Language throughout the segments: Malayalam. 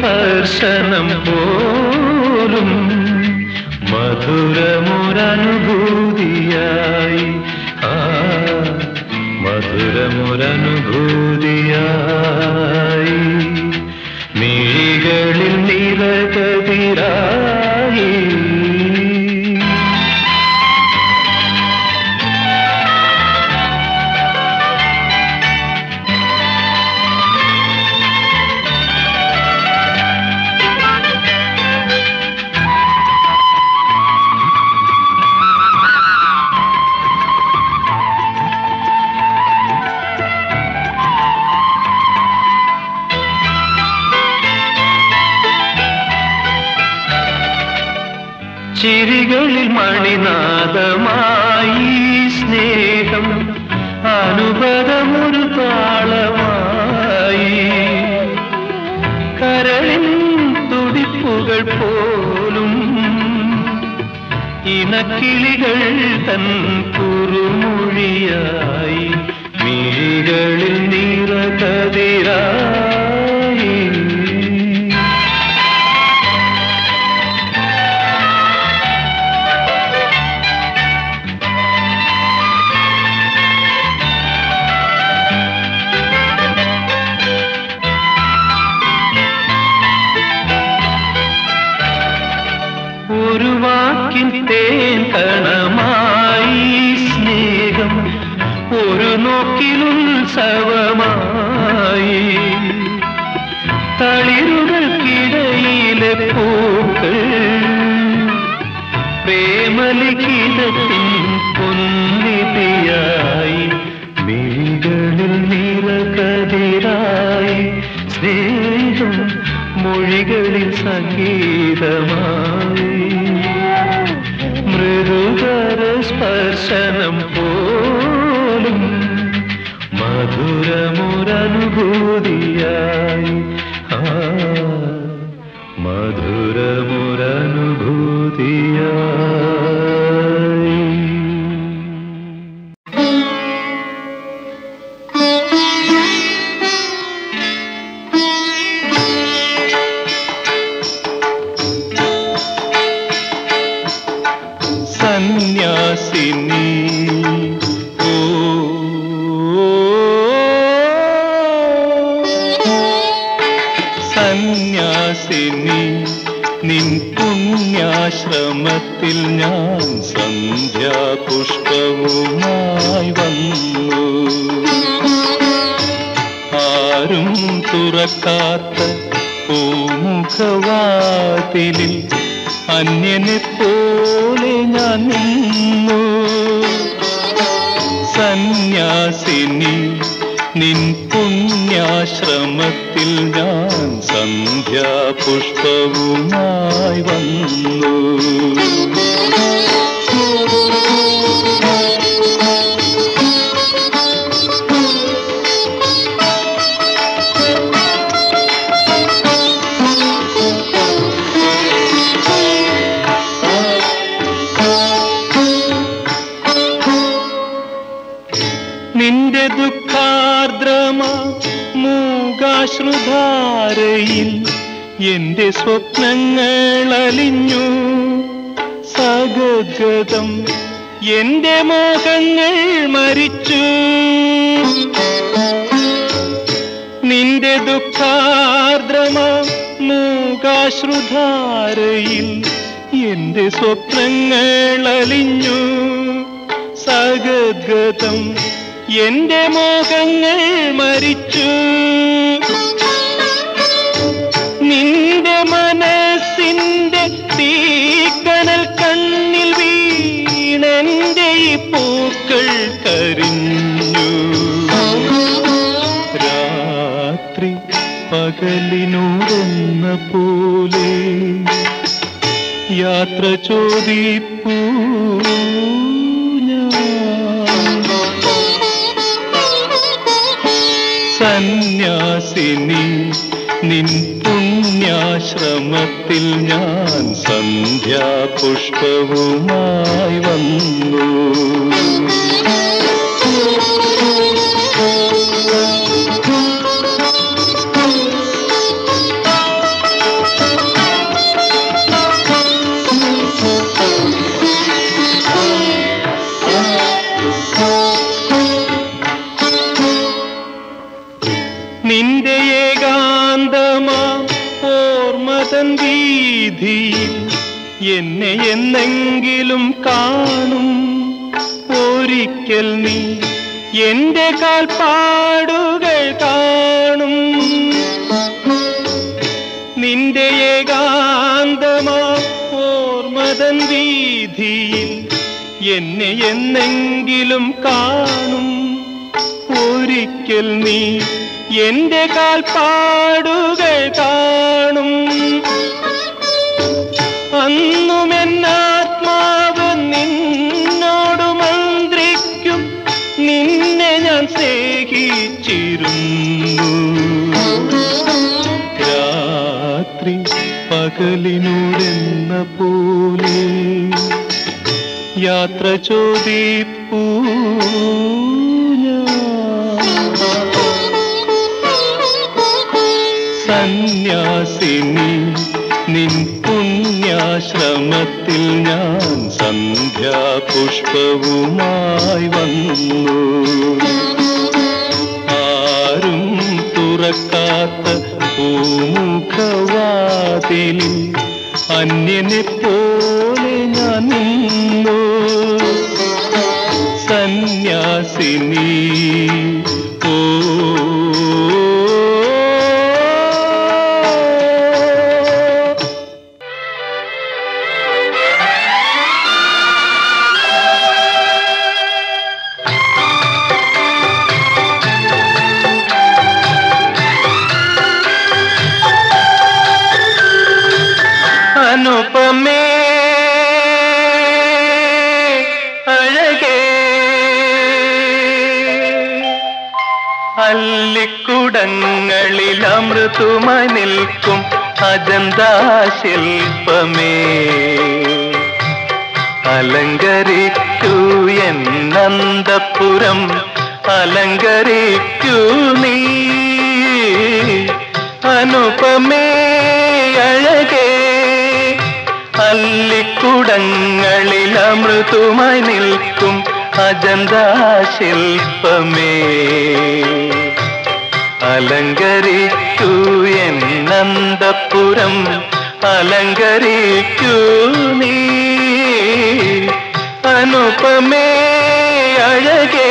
സ്പർശനം പോലും മധുരമൊരനുഭൂതിയായി ആ മധുരമൊരനുഭൂതിയായി മിഴികളിൽ നിറകതിരായി ചിരികളിൽ മണിനാദമായി സ്നേഹം അനുപദമൊരു താളമായി കരളിൻ തുടിപ്പുകൾ പോലും ഇണക്കിളികൾ തൻ കുറുമൊഴിയായി മിഴികളിൽ നിറകതിരായി ഒരു വാക്കിൻ തേൻ കണമായി സ്നേഹം ഒരു നോക്കിലുത്സവമായി തളിരുകൾക്കിടയിലെ പൂക്കൾ പ്രേമലിഖിതത്തിൻ പൊന്നിതിയായി മിഴികളിൽ നിറകതിരായി സ്നേഹം മൊഴികളിൽ സംഗീതമായി മൃദുകര സ്പർശനം പോലും മധുരമുരനുഭൂതിയായി ആ മധുരമുരനുഭൂതിയായി സന്യാസിനി ഓ സന്യാസിനി നിൻ പുണ്യാശ്രമത്തിൽ ഞാൻ സന്ധ്യാപുഷ്പവുമായി വന്നു ആരും തുറക്കാത്ത പൂമുഖവാതിലിൽ അന്യനെ പോലെ ഞാൻ നിന്നു സന്യാസിനി നിൻ പുണ്യാശ്രമത്തിൽ ഞാൻ സന്ധ്യാപുഷ്പവുമായി വന്നു നിന്റെ ദുഃഖാർദ്രമ മൂകാശ്രുധാരയിൽ എന്റെ സ്വപ്നങ്ങൾ അലിഞ്ഞു സഗദ്ഗതം എന്റെ മോഹങ്ങൾ മരിച്ചു നിന്റെ ദുഃഖാർദ്രമ മൂകാശ്രുധാരയിൽ എന്റെ സ്വപ്നങ്ങൾ അലിഞ്ഞു സഗദ്ഗതം എന്റെ മോഹങ്ങൾ മരിച്ചു നിന്റെ മനസ്സിന്റെ തീക്കനൽ കണ്ണിൽ വീണെന്റെ ഈ പൂക്കൾ കരിഞ്ഞു രാത്രി പകലിനോടൊന്ന പോലെ യാത്ര ചോദിപ്പൂ ഞാൻ സന്യാസിനി നിൻ പുണ്യാശ്രമത്തിൽ ഞാൻ സന്ധ്യാപുഷ്പവുമായി വന്നു നിന്റെ ഏകാന്തമാ ഓർമ്മതൻ വീതിയിൽ എന്നെ എന്നെങ്കിലും കാണും ഒരിക്കൽ നീ എന്റെ കാൽപ്പാടുകൾ കാണും നിന്റെ ഏകാന്തമാ ഓർമ്മതൻ വീതിയിൽ എന്നെ എന്നെങ്കിലും കാണും ഒരിക്കൽ നീ എന്റെ കാൽപ്പാടുകൾ കാണും അന്നും എന്നാത്മാവ് നിന്നോട് മന്ത്രിക്കും നിന്നെ ഞാൻ സ്നേഹിച്ചിരുന്നു രാത്രി പകലിനോടെന്ന പോലെ യാത്ര ചോദിപ്പൂ സന്യാസിനി നിൻ പുണ്യാശ്രമത്തിൽ ഞാൻ സന്ധ്യാപുഷ്പവുമായി വന്നു ആരും തുറക്കാത്ത പൂമുഖവാതിലിൽ അന്യനെ പോലെ ഞാൻ നിന്നു സന്യാസിനി ഓ അനുപമേ അഴകേ അല്ലിക്കുടങ്ങളിൽ അമൃതുമായി നിൽക്കും അജന്താ ശില്പമേ അലങ്കരിക്കൂ എന്നന്തപുരം അലങ്കരിക്കൂ നീ അനുപമേ അഴകേ അല്ലിക്കുടങ്ങളിൽ അമൃതുമായി നിൽക്കും അജന്താ ശില്പമേ അലങ്കരിക്കൂ എന്നന്തപുരം അലങ്കരിക്കൂ നീ അനുപമേ അഴകേ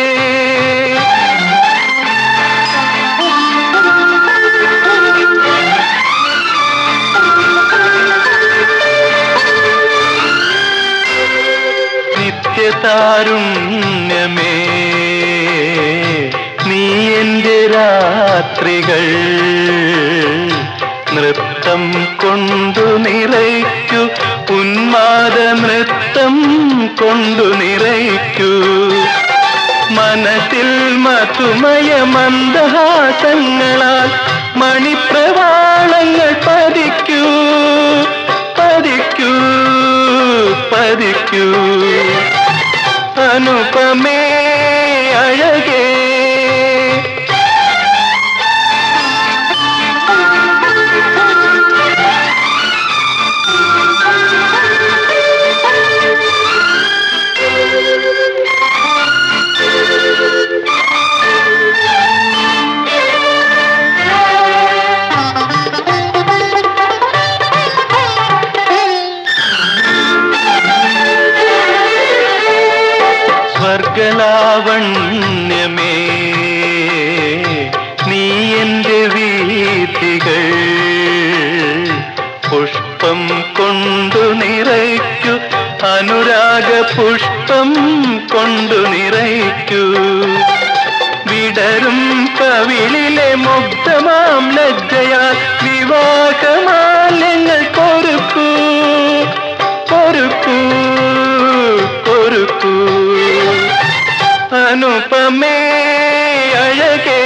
നിത്യതാരുണ്യമേ നീ എൻ്റെ രാത്രികൾ നൃത്തം കൊണ്ടു നിറയ്ക്കു ഉന്മാദ നൃത്തം കൊണ്ടു നിറയ്ക്കൂ മനസ്സിൽ മധുമയ മന്ദഹാസങ്ങളാൽ മണിപ്രവാളങ്ങൾ പതിക്കൂ പതിക്കൂ പതിക്കൂ അനുപമേ അഴകേ സ്വർഗലാവണ്യമേ നീ എൻ്റെ വീഥികൾ പുഷ്പം കൊണ്ടു നിറയ്ക്കു അനുരാഗ പുഷ്പം കൊണ്ടു നിറയ്ക്കൂ വിടരും കവിളിലെ മുഗ്ധമാം ലജ്ജയാൽ വിവാഹമാല്യങ്ങൾ പൊറുക്കൂ പൊറുക്കൂ പൊറുക്കൂ അനുപമേ അഴകേ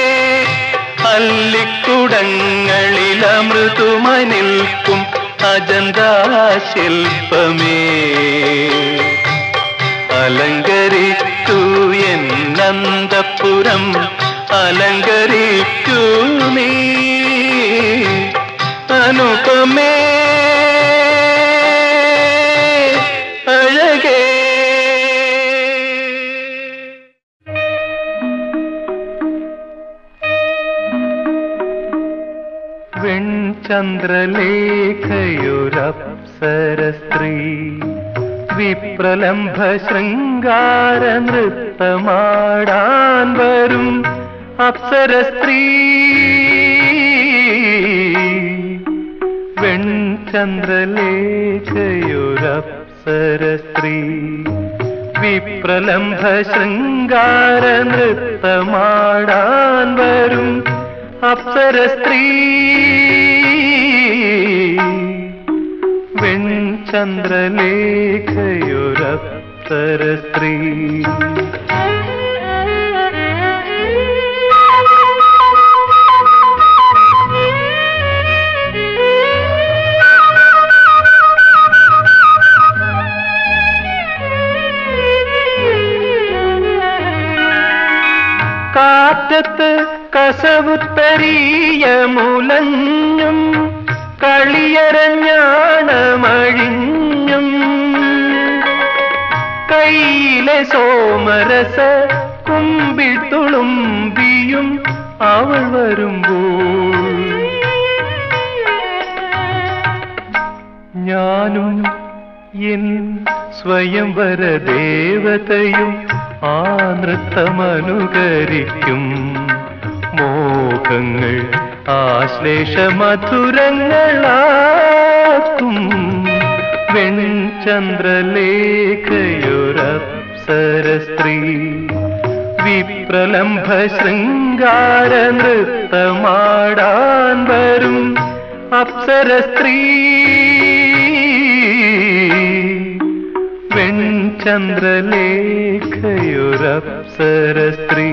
അല്ലിക്കുടങ്ങളിൽ അമൃതുമായി നിൽക്കും അജന്താ ശില്പമേ അലങ്കരിക്കൂ എന്നന്തപുരം അലങ്കരിക്കൂ നീ അനുപമേ അഴകേ ചന്ദ്രലേഖയൊരപ്സര സ്ത്രീ വിപ്രലംഭ ശൃംഗാര നൃത്തമാടാൻ വരും അപ്സര സ്ത്രീ വെൺചന്ദ്രലേഖയൊരപ്സര സ്ത്രീ വിപ്രലംഭ ശൃംഗാര നൃത്തമാടാൻ വരും അപ്സര സ്ത്രീ വെൺചന്ദ്രലേഖയൊരപ്സര സ്ത്രീ കാറ്റത്ത് കസവുത്തരീയ മുലഞ്ഞും കളിയരഞ്ഞാണമഴിഞ്ഞും കയ്യിലെ സോമരസ കുമ്പിൾ തുളുമ്പിയും അവൾ വരുമ്പോൾ ഞാനും എൻ സ്വയംവര ദേവതയും ആ നൃത്തമനുകരിക്കും മോഹങ്ങൾ ആശ്ലേഷ മധുരങ്ങളാക്കും വെൺചന്ദ്രലേഖയൊരപ്സര സ്ത്രീ വിപ്രലംഭ ശൃംഗാര നൃത്തമാടാൻ വരും അപ്സര സ്ത്രീ വെൺചന്ദ്രലേഖയൊരപ്സര സ്ത്രീ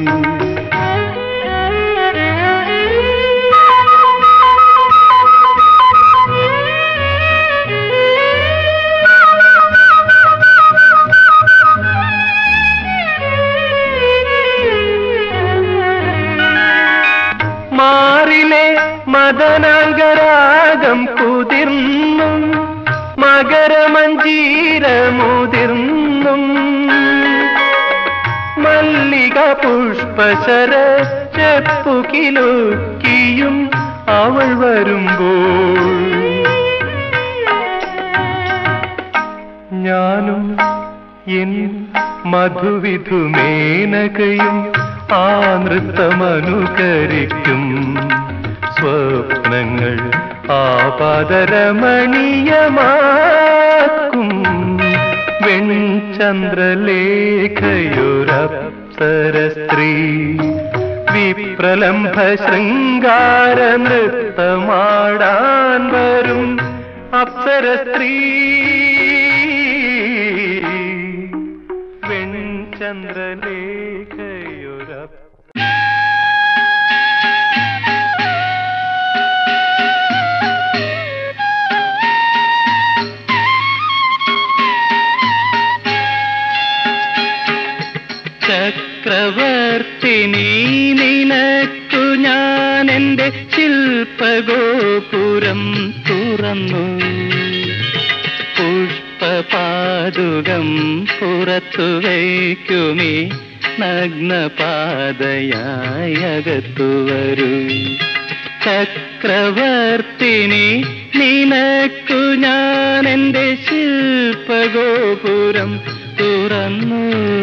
മാറിലെ മദനാംഗരാഗം കുതിർന്നും മകരമഞ്ജീരമുതിർന്നും മല്ലിക പുഷ്പശര ചെപ്പുകിലുക്കിയും അവൾ വരുമ്പോൾ ഞാനും എൻ മധുവിധുമേനകയും ആ നൃത്തമനുകരിക്കും സ്വപ്നങ്ങൾ ആപാദരമണീയമാക്കും വെൺചന്ദ്രലേഖയൊരപ്സര സ്ത്രീ വിപ്രലംഭ ശൃംഗാര നൃത്തമാടാൻ വരും അപ്സര സ്ത്രീ വെൺചന്ദ്രലേഖയൊരപ്സര ചക്രവർത്തിനി നിനക്കു ഞാൻ എൻ്റെ ശില്പഗോപുരം തുറന്നു പുഷ്പപാതുകം പുറത്തു വയ്ക്കുമേ നഗ്നപാതയായി അകത്തു വരൂ ചക്രവർത്തിനി നിനക്കു ഞാൻ എൻ്റെ ശില്പഗോപുരം തുറന്നു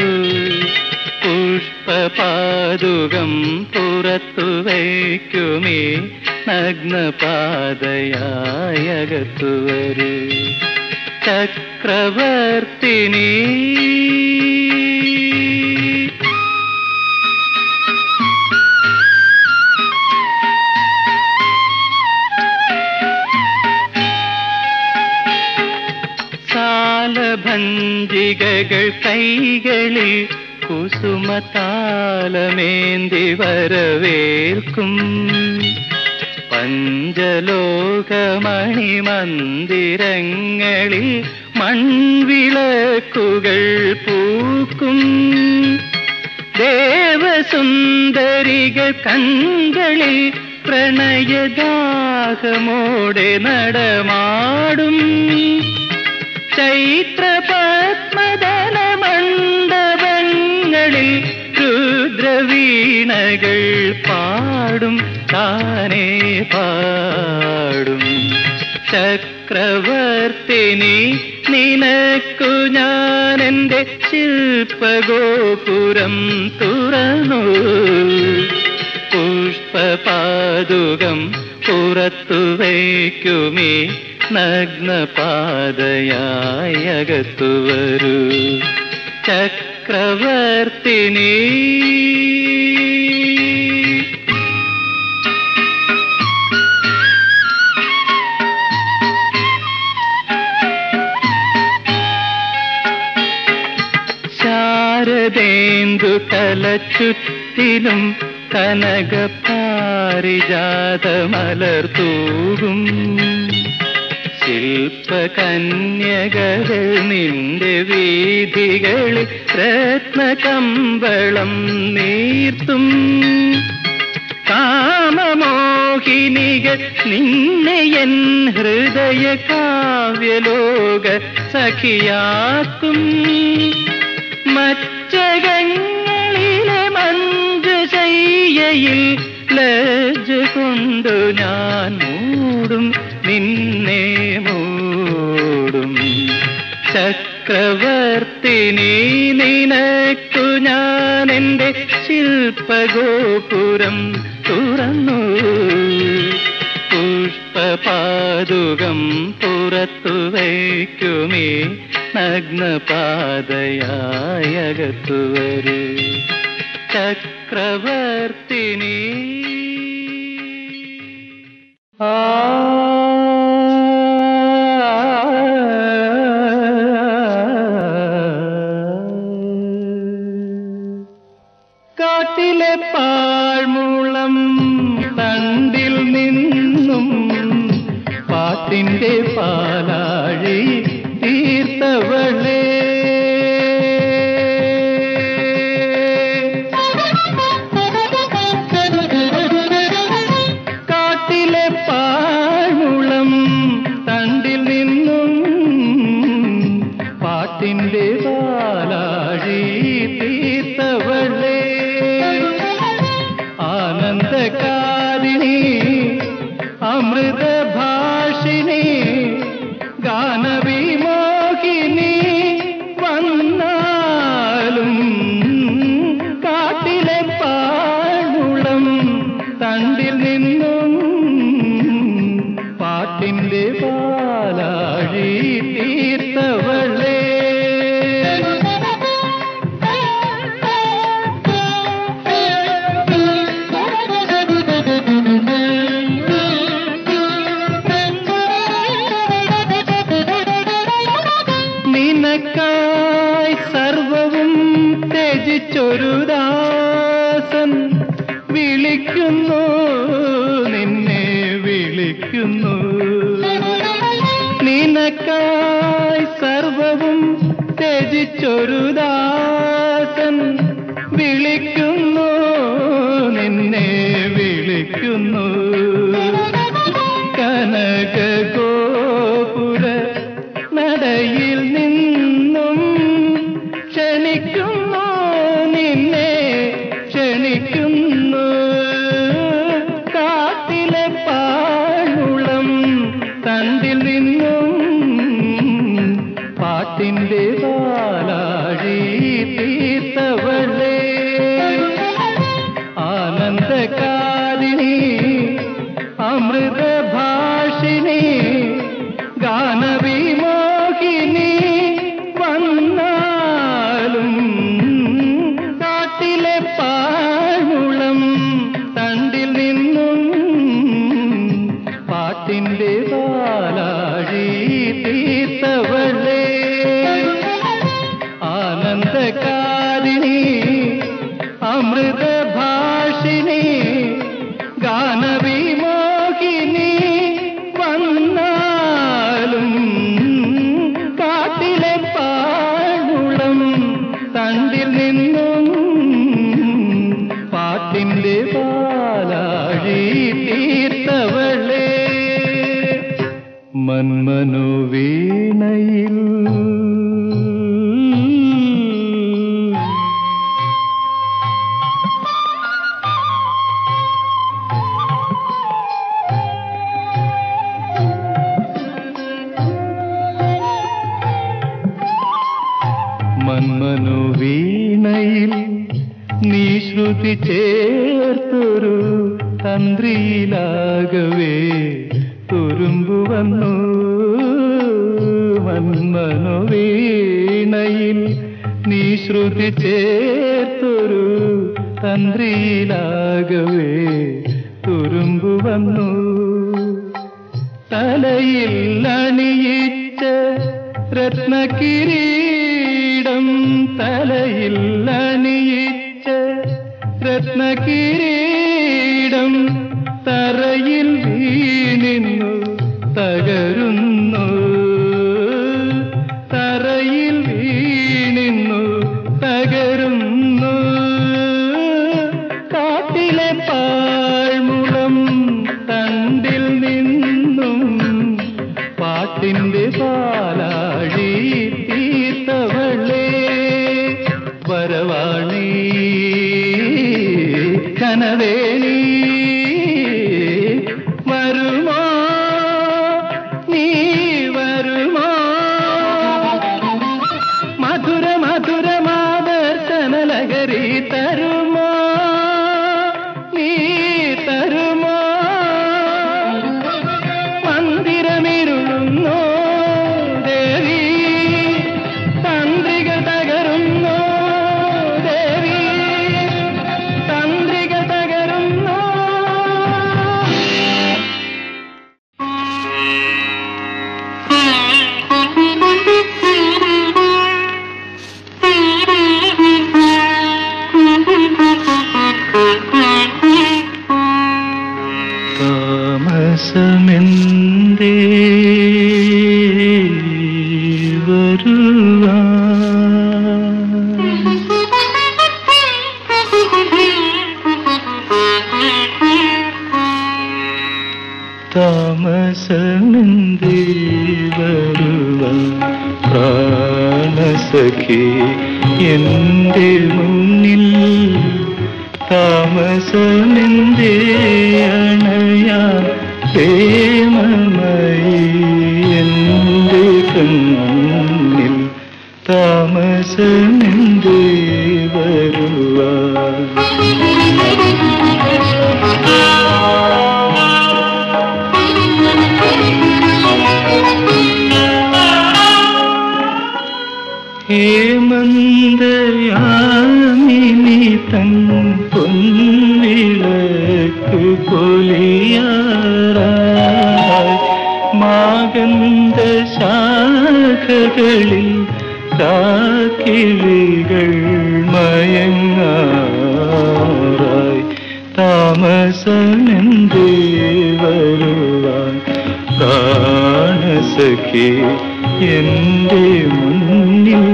പുഷ്പപാതുകം പുറത്തു വയ്ക്കുമേ നഗ്നപാതയായി അകത്തു വരൂ ചക്രവർത്തിനി സാലഭഞ്ജികകൾ കൈകളിൽ കുസുമതാലമേന്തി വരവേൽക്കും പഞ്ചലോകമണിമന്ദിരങ്ങളിൽ മൺവിളക്കുകൾ പൂക്കും ദേവസുന്ദരികൾ കൺകളിൽ പ്രണയദാഹമോടെ നടമാടും ചൈത്രപത്മദല മണ്ഡപങ്ങളിൽ രുദ്ര വീണകൾ പാടും താനേ പാടും ചക്രവർത്തിനി നിനക്കു ഞാൻ എൻ്റെ ശില്പഗോപുരം തുറന്നു പുഷ്പപാതുകം പുറത്തു വയ്ക്കുമേ നഗ്നപാതയായി അകത്തു വരൂ ചക്രവർത്തിനി ശാരദേന്ദു തലച്ചുറ്റിലും കനക പാരിജാതമലർ തൂകും ശില്പകന്യകൾ നിന്റെ വീതികളിൽ രത്നകമ്പളം നീർത്തും കാമമോഹിനികൾ നിന്നെ എൻ ഹൃദയ കാവ്യലോക സഖിയാക്കും മച്ചകങ്ങളിലെ മഞ്ജുശയ്യയിൽ ലജ്ജ കൊണ്ടു ഞാൻ മൂടും നിന്നെ മൂടും ചക്രവർത്തിനി നിനക്കു ഞാൻ എൻ്റെ ശില്പഗോപുരം തുറന്നു പുഷ്പപാതുകം പുറത്തു വയ്ക്കുമേ നഗ്നപാതയായി അകത്തു വരൂ ചക്രവർത്തിനി ആ കാട്ടിലെ പാഴ്മുളം തണ്ടിൽ നിന്നും പാട്ടിന്റെ പാലാഴി തീർത്തവളേ കാട്ടിലെ പാഴ്മുളം തണ്ടിൽ നിന്നും പാട്ടിന്റെ പാലാഴി തീർത്തവളേ ആനന്ദകാരിണി അമൃതഭാഷിണി ഗാനവിമോഹിനി വന്നാലും കാട്ടിലെ പാഴുളം തണ്ടിൽ നിന്നും പാട്ടിന്റെ പാലാഴി തീർത്തവളേ നിനക്കായി സർവവും ത്യജിച്ചൊരു ദാസൻ വിളിക്കുന്നു നിന്നെ വിളിക്കുന്നു നിനക്കായി സർവവും ത്യജിച്ചൊരു ദാസൻ വിളിക്കുന്നു നിന്നെ വിളിക്കുന്നു കനക ഗോപുര നടയിൽ നിന്നും ക്ഷണിക്കുന്നു നിന്നെ ക്ഷണിക്കുന്നു കാട്ടിലെ പാഴുളം തണ്ടിൽ നിന്നും പാട്ടിന്റെ പാലാഴി തീർത്തവളേ ആനന്ദകാരിണി അമൃതഭാഷിണി ഗാനവിമോഹിനി വന്നാലും കാട്ടിലെ പാഴുളം തണ്ടിൽ നിന്നും പാട്ടിന്റെ പാലാഴി തീർത്തവളേ ആനന്ദകാരിണി അമൃതഭാഷിണി ഗാനവിമോഹിനി വന്നാലും കാട്ടിലെ പാഴുളം തണ്ടിൽ നിന്നും പാട്ടിന്റെ പാലാഴി തീർത്തവളേ മന്മനോവീണയിൽ തന്ത്രിയിലാകവേ തുരുമ്പു വന്നു മന്മനോവീണയിൽ നീ ശ്രുതി ചേർത്തൊരു തന്ത്രിയിലാകവേ തുരുമ്പു വന്നു തലയിൽ അണിയിച്ച രത്നകിരീടം തലയിൽ അണിയിച്ച രത്നകിരീടം തറയിൽ വീണിന്നു തകരുന്നു തറയിൽ വീണിന്നു തകരുന്നു കാട്ടിലെ പാഴ്മുളം തണ്ടിൽ നിന്നും പാട്ടിന്റെ പാലാഴി തീർത്തവളേ വരവാണി കനവേണി വരുമോ നീ വരുമോ മധുര മധുര മാദർശന ലഹരി തരുമോ നീ തരുമോ മന്ദിരമിരുളുന്നു ദേവി തന്ത്രിക തകരുന്നു ദേവി തന്ത്രിക തകരുന്നു താമസമെന്തേ വരുവാൻ താമസമെന്തേ വരുവാൻ പ്രാണസഖി എൻ്റെ മുന്നിൽ താമസമെന്തേ അണയാൻ പ്രേമമയി എൻ്റെ കണ്ണിൽ താമസമെന്തേ വരുവാൻ ഹേമന്തയാമിനി തൻ പൊൻവിളക്ക് പൊലിയാറായി മാഗന്ധ ശാഖകളിൽ കാക്കിളികൾ മയങ്ങാറായി താമസമെന്തേ വരുവാൻ പ്രാണസഖി എൻ്റെ മുന്നിൽ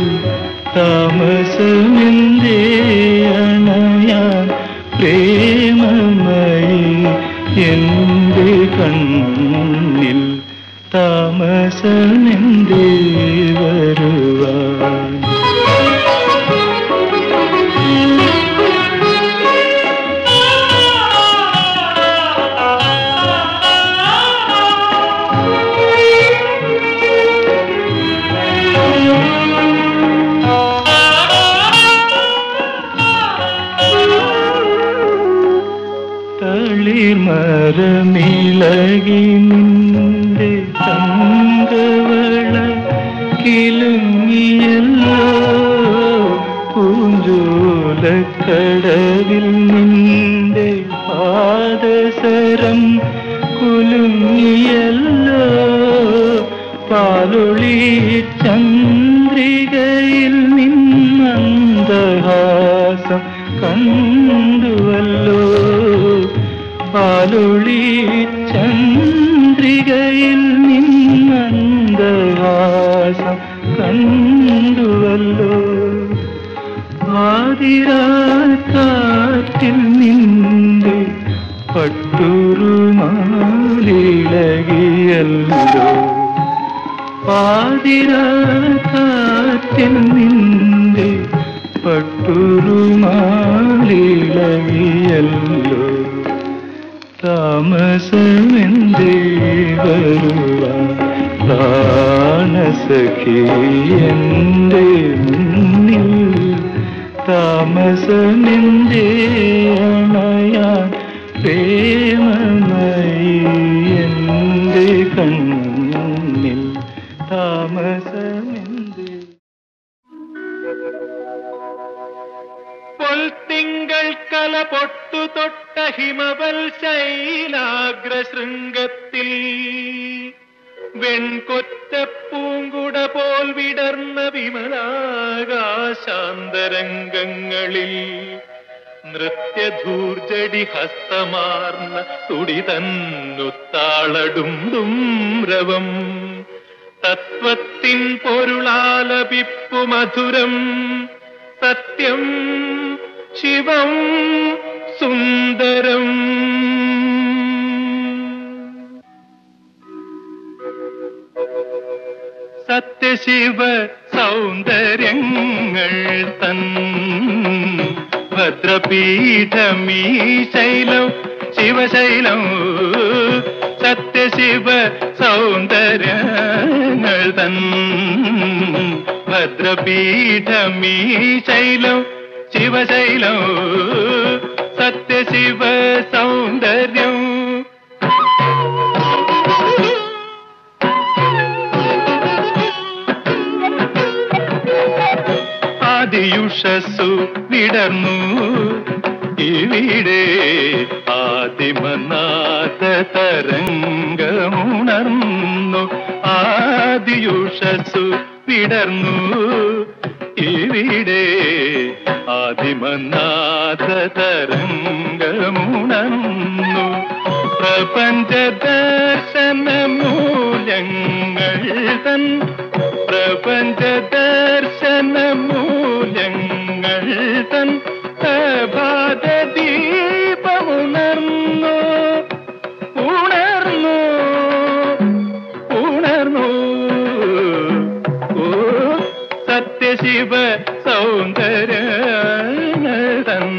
താമസമെന്തേ അണയാൻ പ്രേമമയി എൻ്റെ കണ്ണിൽ താമസമെന്തേ വരുവാൻ തളിമരമിളകി നിന്റെ തങ്കവള കിലുങ്ങിയല്ലോ പൂഞ്ചോലക്കടവിൽ നിന്റെ പാദസരം കുലുങ്ങിയല്ലോ പാലൊളി ചന്ദ്രികയിൽ നിന്നന്തഹാസം കണ്ടുവല്ലോ പാലൊളി ചന്ദ്രികയിൽ നിന്നന്തഹാസം കണ്ടുവല്ലോ ആതിരാക്കാറ്റിൽ നിന്റെ പട്ടുറുമാലിളകിയല്ലോ പാതിരാക്കാറ്റിൽ നിന്റെ പട്ടുറുമാലിളകിയല്ലോ താമസമെന്തേ വരുവാൻ പ്രാണസഖി എൻ്റെ മുന്നിൽ താമസമെന്തേ അണയാൻ പ്രേമമായി എൻ്റെ കണ്ണിൽ താമസമെന്തേ പൊൽത്തിങ്കൾ കല പൊട്ടു തൊട്ട ഹിമവൽ ശൈലാഗ്ര ശൃംഗത്തിൽ വെൺകൊറ്റ പൂങ്കുട പോൽ വിടർന്ന വിമലാകാശാന്തരംഗങ്ങളിൽ നൃത്യധൂർജടി ഹസ്തമാർന്ന തുടി തന്നുത്താളടും രവം തത്വത്തിൻ പൊരുളാലപിപ്പു മധുരം സത്യം ശിവം സുന്ദരം സത്യശിവ സൗന്ദര്യങ്ങൾ തൻ ഭദ്രപീഠമീ ശൈലം ശിവശൈലം സത്യശിവ സൗന്ദര്യങ്ങൾ തൻ ഭദ്രപീഠമീ ശൈലം ശിവശൈലം സത്യശിവ സൗന്ദര്യം ആദിയുഷസ്സു വിടർന്നു ഇവിടെ ആദിമനാഥ തരംഗമുണർന്നു ആദിയുഷസ്സു വിടർന്നു ഇവിടെ ആദിമനാഥ തരംഗമുണർന്നു പ്രപഞ്ച ദർശന മൂല്യങ്ങൾ തൻ പ്രപഞ്ച ദർശന മൂല്യങ്ങൾ തൻ പ്രഭാത ദീപമുണർന്നു ഉണർന്നു ഉണർന്നു ഓ സത്യശിവ സൗന്ദര്യതൻ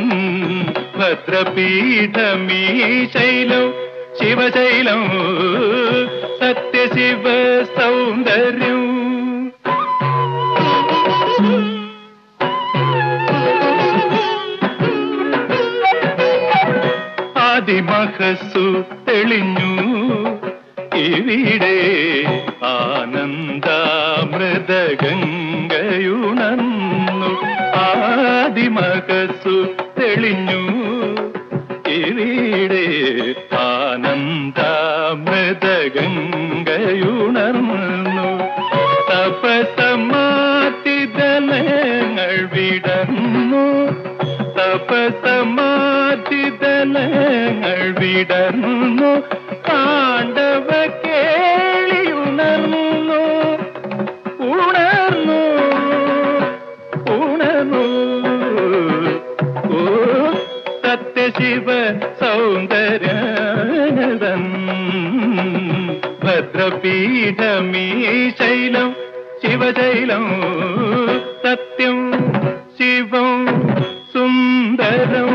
ഭദ്രപീഠമീ ശൈലം ശിവശൈലം സത്യശിവ സൗന്ദര്യം ആദിമഹസ്സു തെളിഞ്ഞു ഇവിടെ ആനന്ദാമൃതഗംഗയുണർന്നു ആദിമഹസ്സു തെളിഞ്ഞു ഇവിടെ ആനന്ദാമൃതഗംഗയുണർന്നു തപസമാതിദലങ്ങൾ വിടർന്നു തപസമാതിദലങ്ങൾ വിടർന്നു പാണ്ഡവ കേളിയുണർന്നു ഉണർന്നു ഉണർന്നു ഓ സത്യശിവ സൗന്ദര്യനദൻ ഭദ്രപീഠമീ ശൈലം ശിവശൈലം സത്യം ശിവം സുന്ദരം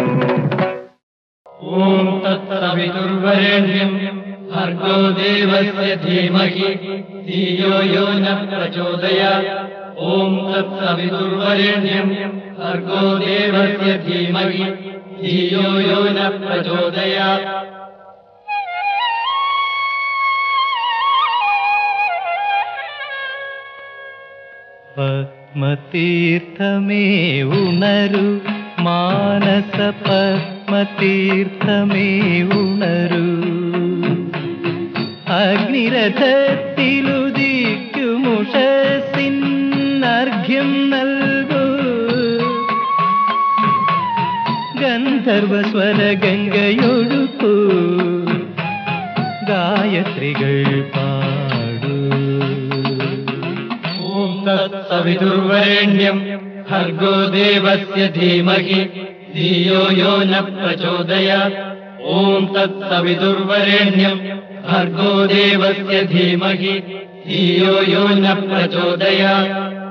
ॐ तत्सवितुर्वरेण्यम् भर्गो देवस्य धीमहि धियो यो न प्रचोदयात् ॐ तत्सवितुर्वरेण्यम् भर्गो देवस्य धीमहि धियो यो न प्रचोदयात् പത്മതീർത്ഥമേ ഉണരു മാനസ പത്മതീർത്ഥമേ ഉണരു അഗ്നിരഥത്തിലുദിക്കുമുഷസിന്നർഘ്യം നൽകൂ ഗന്ധർവസ്വര ഗംഗയൊഴുക്കൂ ഗായത്രികൾ പാടൂ ॐ तत्सवितुर्वरेण्यम् भर्गो देवस्य धीमहि धियो यो न प्रचोदयात् ॐ तत्सवितुर्वरेण्यम् भर्गो देवस्य धीमहि धियो यो न प्रचोदयात्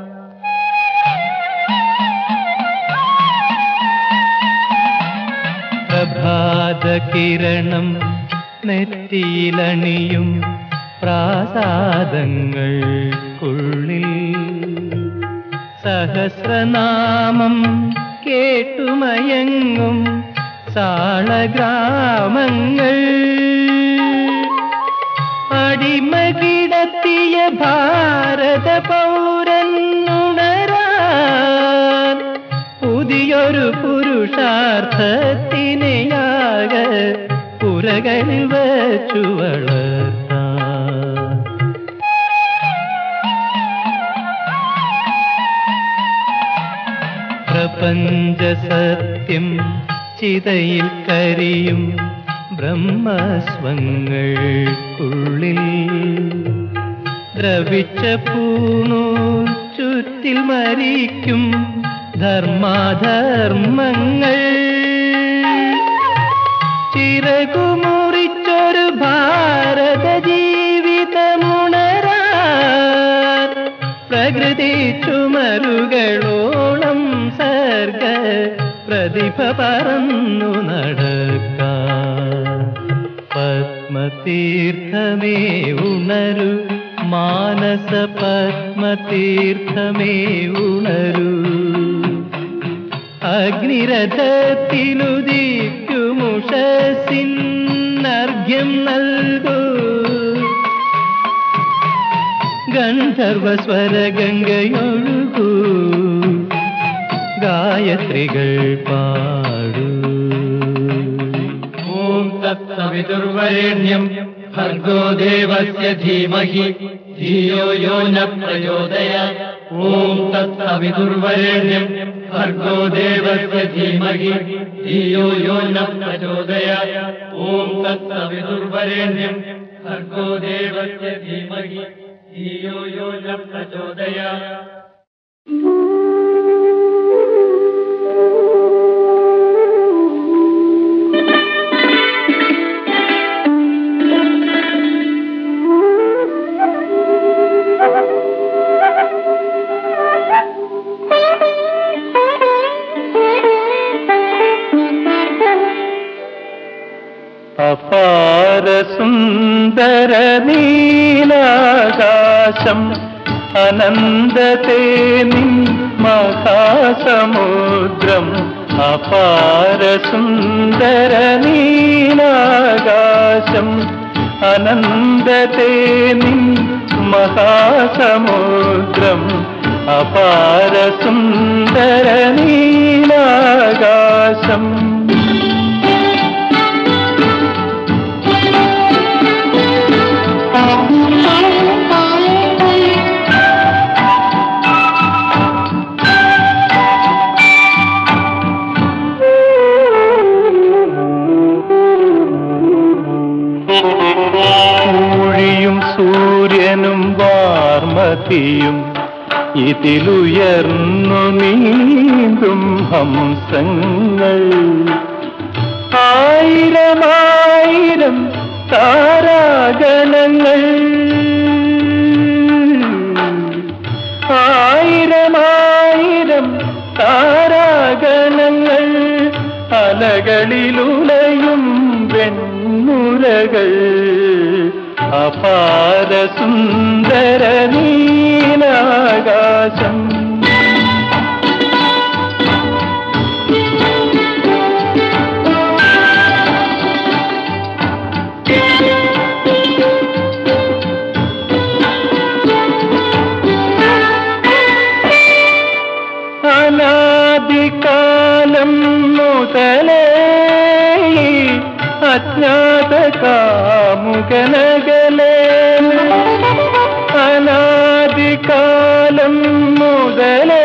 പ്രഭാതകിരണം നെറ്റിയിലണിയും പ്രാസാദങ്ങൾക്കുള്ളിൽ സഹസ്രനാമം കേട്ടുമയങ്ങും സാളഗ്രാമങ്ങൾ അടിമ കിടത്തിയ ഭാരത പൗരനുണരാൻ പുതിയൊരു പുരുഷാർത്ഥത്തിനെയാക പുരകളിൽ വച്ചു വളർത്താൻ പ്രപഞ്ച സത്യം ചിതയിൽ കരിയും ബ്രഹ്മസ്വങ്ങൾക്കുള്ളിൽ ദ്രവിച്ച പൂണു ചുറ്റിൽ മരിക്കും ധർമാധർമ്മങ്ങൾ ചിറകുമുറിച്ചൊരു ഭാരത ജീവിതമുണരാൻ പ്രകൃതി ചുമരുകളോളം സർഗ പ്രതിഭ പറന്നു നടക്കാൻ പത്മതീർത്ഥമേ ഉണരു മാനസ പത്മതീർത്ഥമേ ഉണരൂ അഗ്നിരഥത്തിലുദിക്കുമുഷസിന്നർഘ്യം നൽകൂ ഗന്ധർവസ്വര ഗംഗയൊഴുകൂ ഗായത്രികൾ പാടൂ ॐ तत्सवितुर्वरेण्यम् भर्गो देवस्य धीमहि धियो यो न प्रचोदयात् ॐ तत्सवितुर्वरेण्यम् भर्गो देवस्य धीमहि धियो यो न प्रचोदयात् ॐ तत्सवितुर्वरेण्यम् भर्गो देवस्य धीमहि धियो यो न प्रचोदयात् അപാര സുന്ദര നീലാകാശം അനന്തത്തെ നിൻ മഹാസമുദ്രം അപാര സുന്ദര നീലാകാശം അനന്തത്തെ നിൻ മഹാസമുദ്രം അപാര സുന്ദര നീലാകാശം ൂഴിയും സൂര്യനും വാർമതിയും ഇതിലുയർന്നു നീന്തും ഹംസങ്ങൾ ആയിരമായിരം താരാഗണങ്ങൾ ആയിരമായിരം താരാഗണങ്ങൾ അലകളിലുലയും വെണ്ണുരകൾ അപാര സുന്ദര നീലാകാശം അനാദികാലം മുതലേ അജ്ഞാത കാമുകനകലേ അനാദികാലം മുതലേ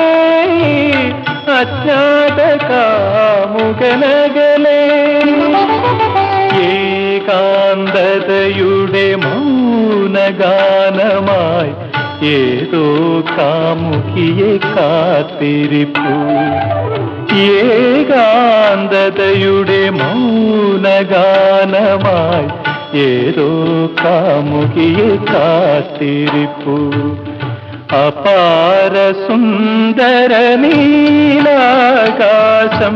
അജ്ഞാത കാമുകനകലേ ഏകാന്തതയുടെ മൗനഗാനമായി ഏതോ കാമുകിയെ കാത്തിരിപ്പു ഏകാന്തതയുടെ മൗനഗാനമായി ഏതോ കാമുകിയെ കാത്തിരിപ്പു അപാര സുന്ദര നീലാകാശം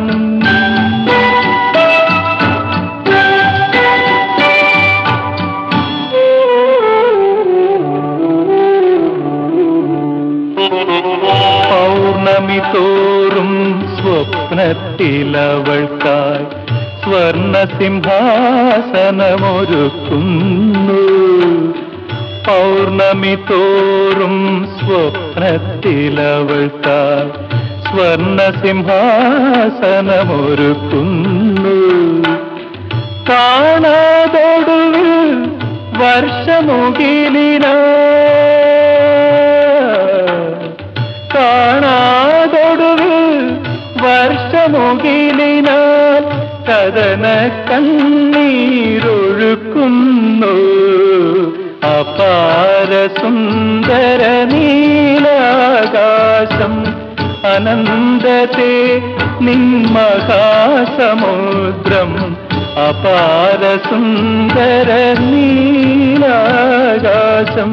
പൗർണമി തോറും സ്വപ്നത്തിലവൾക്കായി സ്വർണസിംഹാസനമൊരുക്കുന്നു പൗർണമി തോറും സ്വപ്നത്തിലവൾ താൻ സ്വർണസിംഹാസനമൊരുക്കുന്നു കാണാതൊടുവിൽ വർഷമുകിലിന കാണാതൊടുവിൽ വർഷമുകിലിനാൽ കഥന കണ്ണീരൊഴുക്കുന്നു അപാര സുന്ദര നീലാകാശം അനന്തത്തെ നിന്മഹാസമുദ്രം അപാര സുന്ദര നീലാകാശം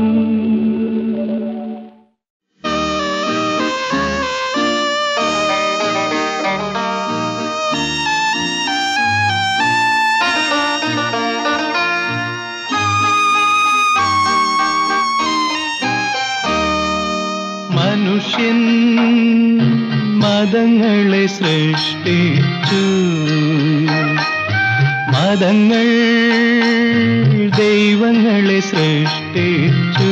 മനുഷ്യൻ മതങ്ങളെ സൃഷ്ടിച്ചു മതങ്ങൾ ദൈവങ്ങളെ സൃഷ്ടിച്ചു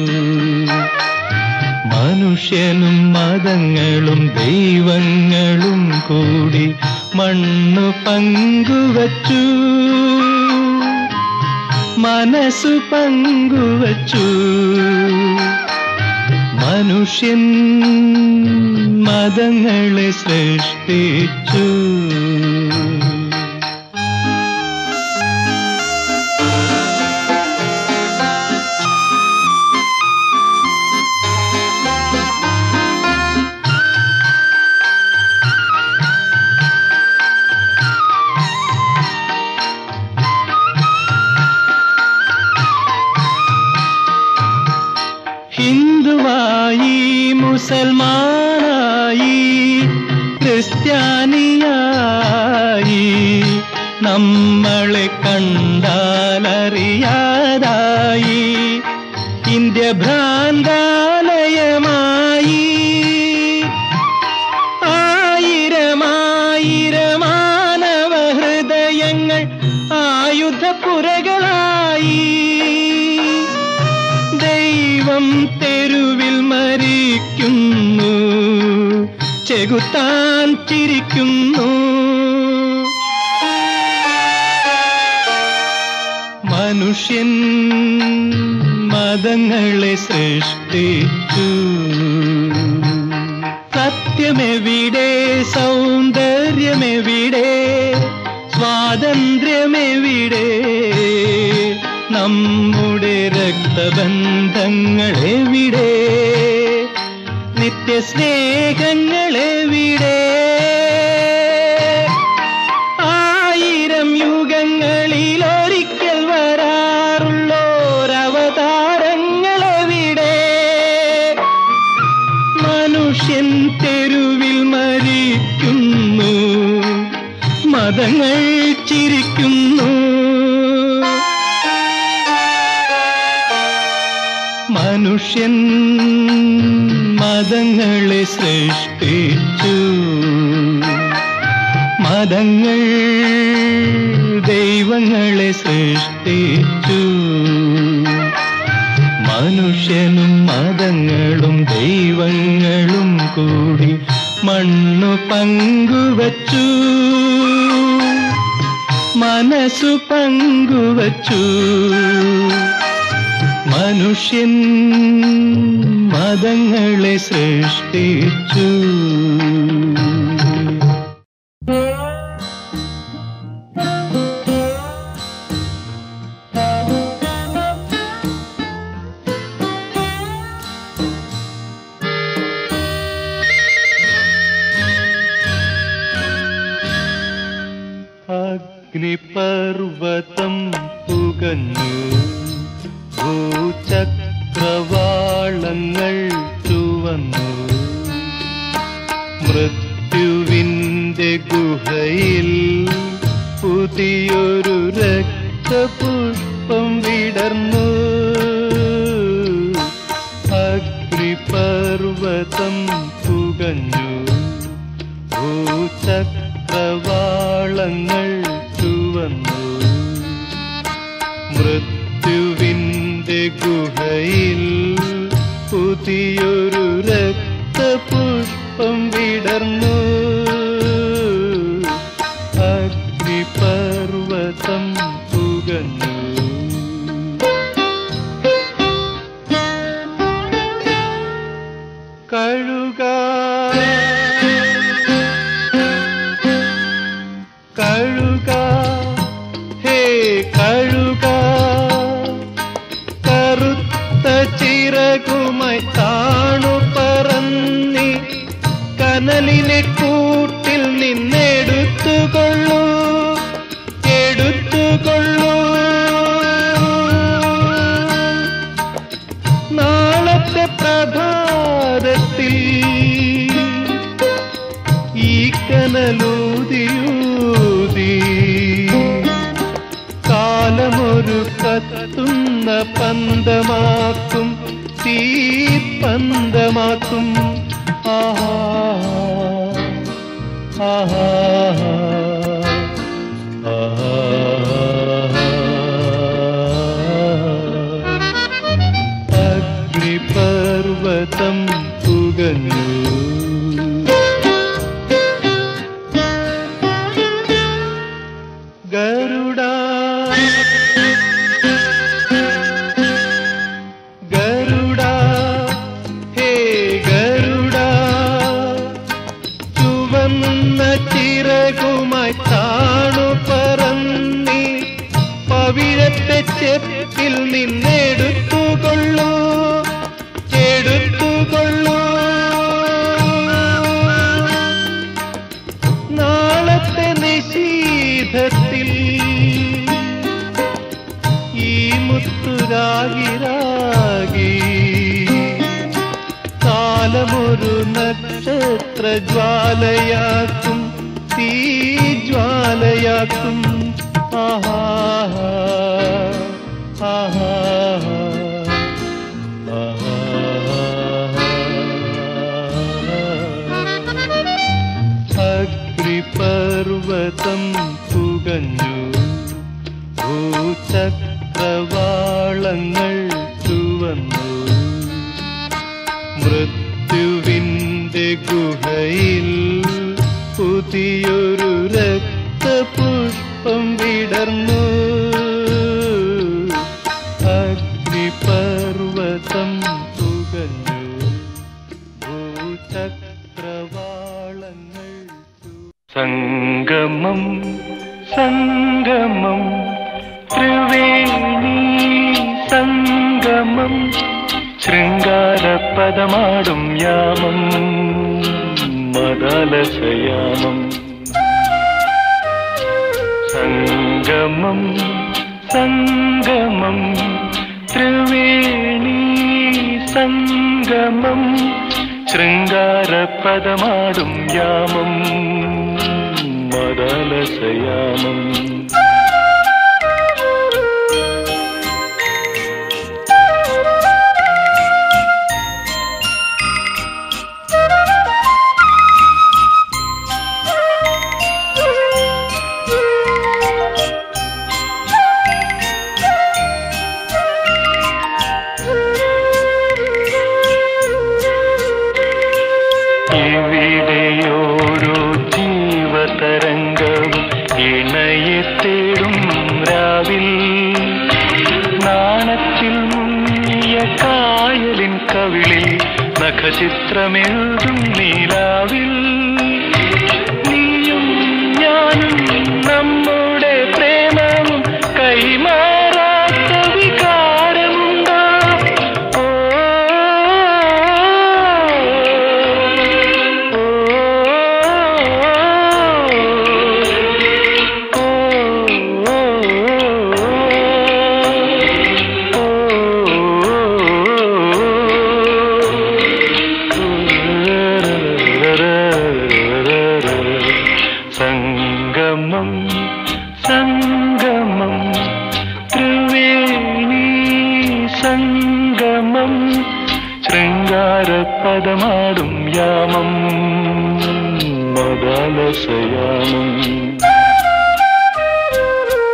മനുഷ്യനും മതങ്ങളും ദൈവങ്ങളും കൂടി മണ്ണു പങ്കുവച്ചു മനസ്സു പങ്കുവച്ചു മനുഷ്യൻ മതങ്ങളെ സൃഷ്ടിച്ചു ഹിന്ദുവായി മുസൽമാനായി ക്രിസ്ത്യാനിയായി നമ്മളെ കണ്ടാലറിയാതായി ഇന്ത്യ ഭ്രാന്താലയമായി ആയിരമായിരമാനവ ഹൃദയങ്ങൾ ആയുധപ്പുരകളായി ദൈവം തെരുവിൽ മരിക്കുന്നു ചെകുത്താൻ ചിരിക്കുന്നു മനുഷ്യൻ മതങ്ങളെ സൃഷ്ടിച്ചു സത്യമെവിടെ സൗന്ദര്യമെവിടെ സ്വാതന്ത്ര്യമെവിടെ നമ്മുടെ രക്തബന്ധങ്ങളെവിടെ നിത്യസ്നേഹങ്ങളെവിടെ ആയിരം യുഗങ്ങളിൽ ഒരിക്കൽ വരാറുള്ളോരവതാരങ്ങളെവിടെ മനുഷ്യൻ തെരുവിൽ മരിക്കുന്നു മതങ്ങൾ ചിരിക്കുന്നു മനുഷ്യൻ മതങ്ങളെ സൃഷ്ടിച്ചു മതങ്ങൾ ദൈവങ്ങളെ സൃഷ്ടിച്ചു മനുഷ്യനും മതങ്ങളും ദൈവങ്ങളും കൂടി മണ്ണു പങ്കുവച്ചു മനസ്സു പങ്കുവച്ചു മനുഷ്യൻ മതങ്ങളെ സൃഷ്ടിച്ചു അഗ്നിപർവതം പുകഞ്ഞു ഭൂചക്രവാളങ്ങൾ ചുവന്നു മൃത്യുവിന്റെ ഗുഹയിൽ പുതിയൊരു രക്തപുഷ്പം വിടർന്നു അഗ്നിപർവതം പുകഞ്ഞു ഭൂചക്രവാളങ്ങൾ ചുവന്നു മൃത്യുവിന്റെ ഗുഹയിൽ പുതിയൊരു രക്തപുഷ്പം വിടർന്നു അഗ്നിപർവതം പുകഞ്ഞു കഴുക കഴുക ഹേ കഴുക കറുത്ത ചിറകുമായി താണു പറന്നി കനലിനെ കൂട്ടിൽ നിന്നെടുത്തുകൊള്ളൂ എടുത്തുകൊള്ളൂ നാളത്തെ പ്രഭാതത്തിൽ ഈ കനലൂതിയൂതി കാലമൊരു കത്തുന്ന പന്തമാക്കും തീ പന്തമാക്കും ആഹാ ആഹാ ആഹാ അഗ്നിപർവതം പുകഞ്ഞു ഗരുഡ ഗരുഡ ഹേ ഗരുഡ ചുവന്ന ചിറകുമായി താണു പറന്നി പവിഴത്തെ ചെപ്പിൽ നിന്നെടുത്തുകൊള്ളൂ എടുത്തുകൊള്ളൂ നാളത്തെ നിശീധത്തിൽ ഈ മുത്തുരാഗി രാഗി കാലമൊരു നക്ഷത്ര ജ്വാലയാക്കും തീ ജ്വാലയാക്കും ആഹാ ആഹാ അഗ്നിപർവതം പുകഞ്ഞു ഭൂചക്രവാളങ്ങൾ ചുവന്നു മൃത്യുവിന്റെ ഗുഹയിൽ പുതിയൊരു രക്തപുഷ്പം വിടർന്നു അഗ്നിപർവതം പുകഞ്ഞു ഭൂചക്രവാളങ്ങൾ ചു- സംഗമം സംഗമം ത്രിവേണി സംഗമം ശൃംഗാരപദമാടും യാമം മദാലസയാമം സംഗമം സംഗമം ത്രിവേണി സംഗമം ശൃംഗാരപദമാടും യാമം മദാലസയാമം ഇവിടെയോരോ ജീവതരംഗവും ഇണയെ തേടും രാവിൽ നാണത്തിൽ മുങ്ങിയ കായലിൻ കവിളിൽ നഖചിത്രമെഴുതും നീലാവിൽ നീയും ഞാനും നമ്മുടെ പ്രേമവും കൈമാറാത്ത വികാരമുണ്ടോ ഓ, സംഗമം സംഗമം ത്രിവേണി സംഗമം ശൃംഗാരപദമാടും യാമം മദാലസയാമം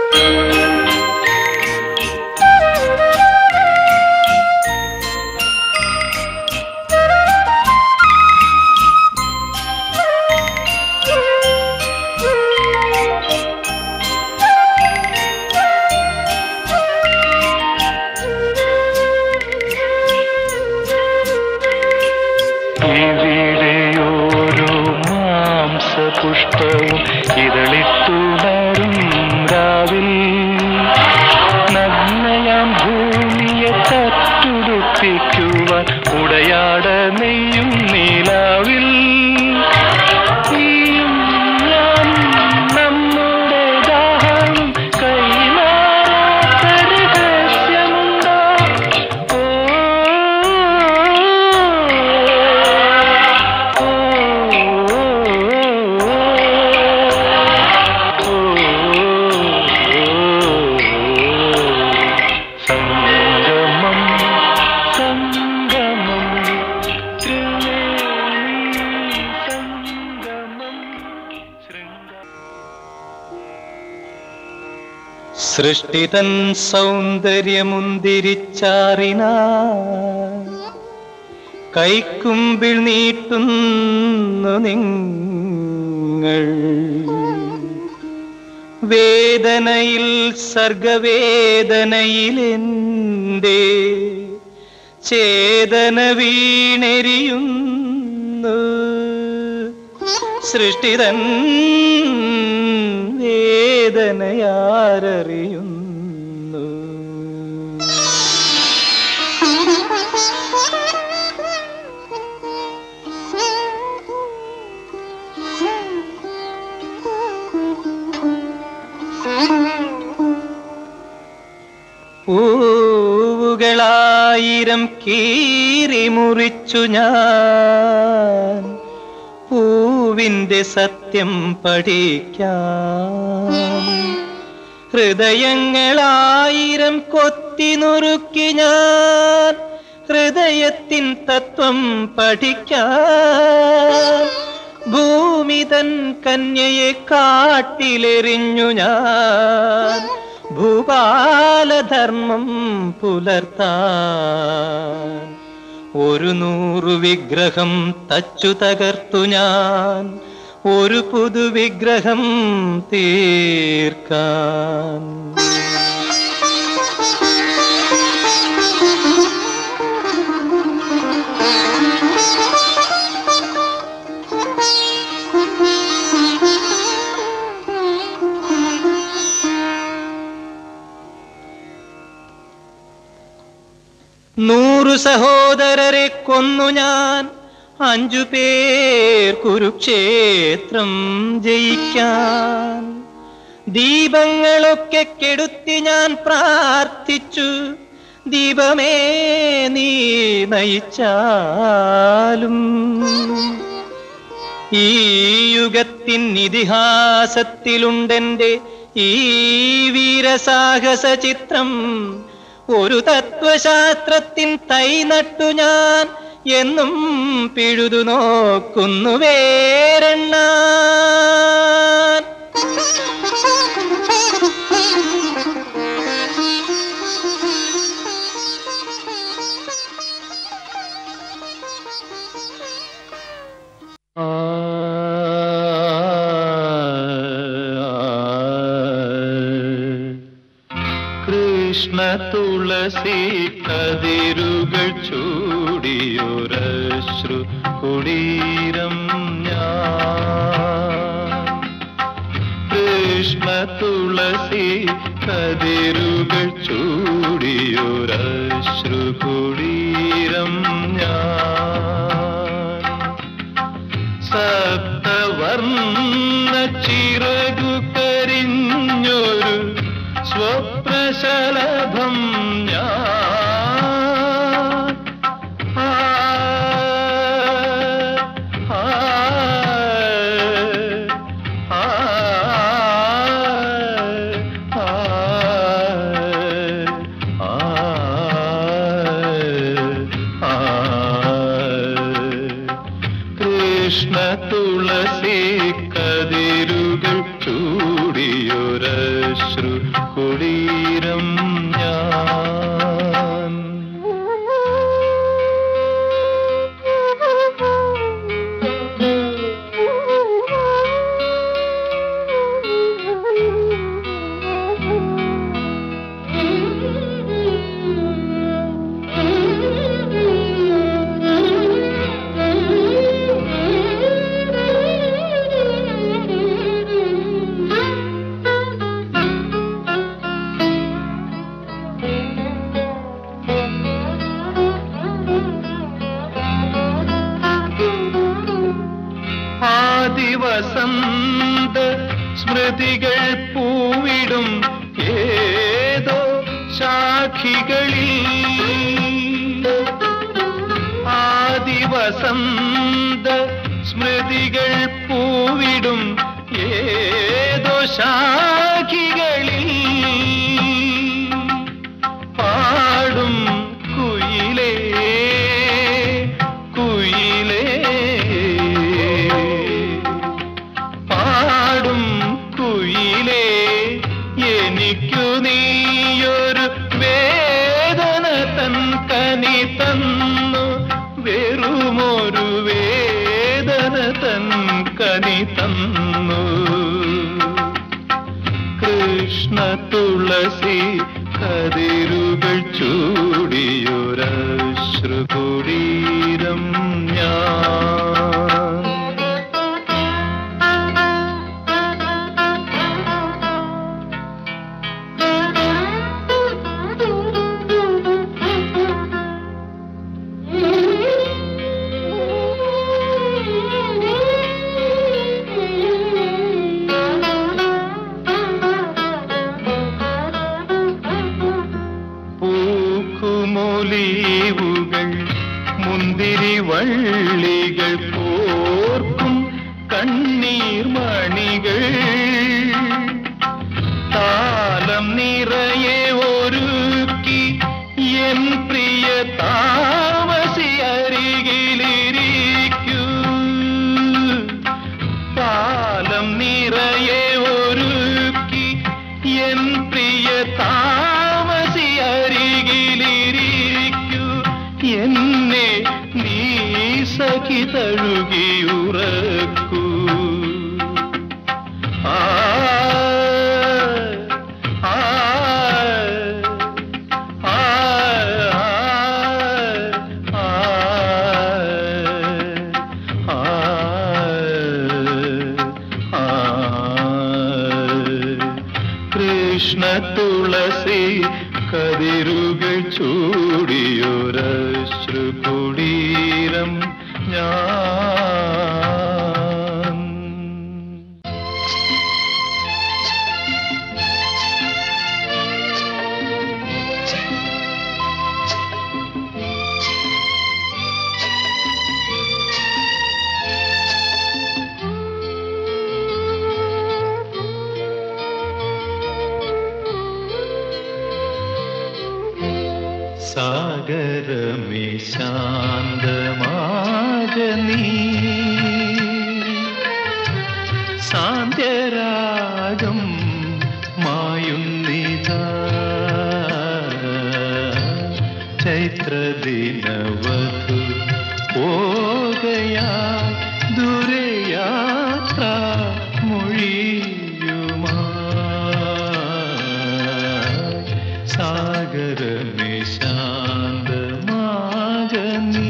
സൃഷ്ടിതൻ സൗന്ദര്യമുന്തിരിച്ചാറിന കൈക്കുമ്പിൾ നീട്ടുന്നു നിങ്ങൾ വേദനയിൽ സർഗവേദനയിലെന്തേ ചേതന വീണെരിയുന്നു സൃഷ്ടിതൻ വേദനയാരറിയുന്നു പൂവുകളായിരം കീറി മുറിച്ചു ഞാൻ പൂവിന്റെ സത്യം പഠിക്കാം ഹൃദയങ്ങളായിരം കൊത്തി നുറുക്കി ഞാൻ ഹൃദയത്തിൻ തത്വം പഠിക്കാൻ ഭൂമി തൻ കന്യയെ കാട്ടിലെറിഞ്ഞു ഞാൻ ഭൂപാലധർമ്മം പുലർത്താൻ ഒരു നൂറു വിഗ്രഹം തച്ചു തകർത്തു ഞാൻ ഒരു പുതുവിഗ്രഹം തീർക്കാൻ നൂറു സഹോദരരെ കൊന്നു ഞാൻ അഞ്ചു പേർ കുരുക്ഷേത്രം ജയിക്കാൻ ദീപങ്ങളൊക്കെ കെടുത്തി ഞാൻ പ്രാർത്ഥിച്ചു ദീപമേ നീ നയിച്ചാലും ഈ യുഗത്തിൻ ഇതിഹാസത്തിലുണ്ടെന്റെ ഈ വീരസാഹസ ചിത്രം ഒരു തത്വശാസ്ത്രത്തിൻ തൈ നട്ടു ഞാൻ എന്നും പിഴുതു നോക്കുന്നു വേരെണ്ണാൻ കൃഷ്ണ തുളസി കതിരുകൾ ചൂടിയൊരശ്രു കുടീരം ഞാൻ കൃഷ്ണ തുളസി കതിരുകൾ ചൂടിയൊരശ്രു കുടീരം ഞാൻ സപ്തവർണ്ണ ചിറകു കരിഞ്ഞൊരു സ്വപ്നശലഭം ഞാൻ ആ, ആ, ആ, ആ, ആ, കൃഷ്ണ തുളസി കതിരുകൾ ചൂടിയൊരശ്രു കുടീരം ഞാൻ ആദിവസന്ത സ്മൃതികൾ പൂവിടും ഏതോ ശാഖികളിൽ ആദിവസന്ത സ്മൃതികൾ പൂവിടും ഏതോ ശാഖികളിൽ പാടും കുയിലേ കുയിലേ പാടും കുയിലേ എനിക്കു നീയൊരു വേദന തൻ കനി തന്നു വെറുമൊരു വേദന തൻ കനി തന്നു കൃഷ്ണ തുളസി കതിരുകൾ ചൂടിയൊരശ്രുകുടീരം ഞാൻ പൂക്കുമൊലീവുകൾ മുന്തിരി വള്ളികൾ കോർക്കും കണ്ണീർ മണികൾ താലം നിറയെ ഒരുക്കി എൻ പ്രിയ താമസി അരികിലിരിക്കൂ താലം നിറയെ ഒരുക്കി എൻ പ്രിയ താമസി അരികിലിരിക്കൂ എന്നെ നീ സഖി തഴുകിയുറക്കൂ ആ ആ ആ ആ കൃഷ്ണ തുളസി കതിരുകൾ ചൂടിയൊരശ്രുകുടീരം ഞാൻ സാഗരമേ ശാന്തമാക നീ സാന്ത്യരാഗം മായുന്നിതാ ചൈത്രദിനവധു പോകയാ ദുരയാത്ര മൊഴിയുമാ സാഗരമേ ശാന്തമാക നീ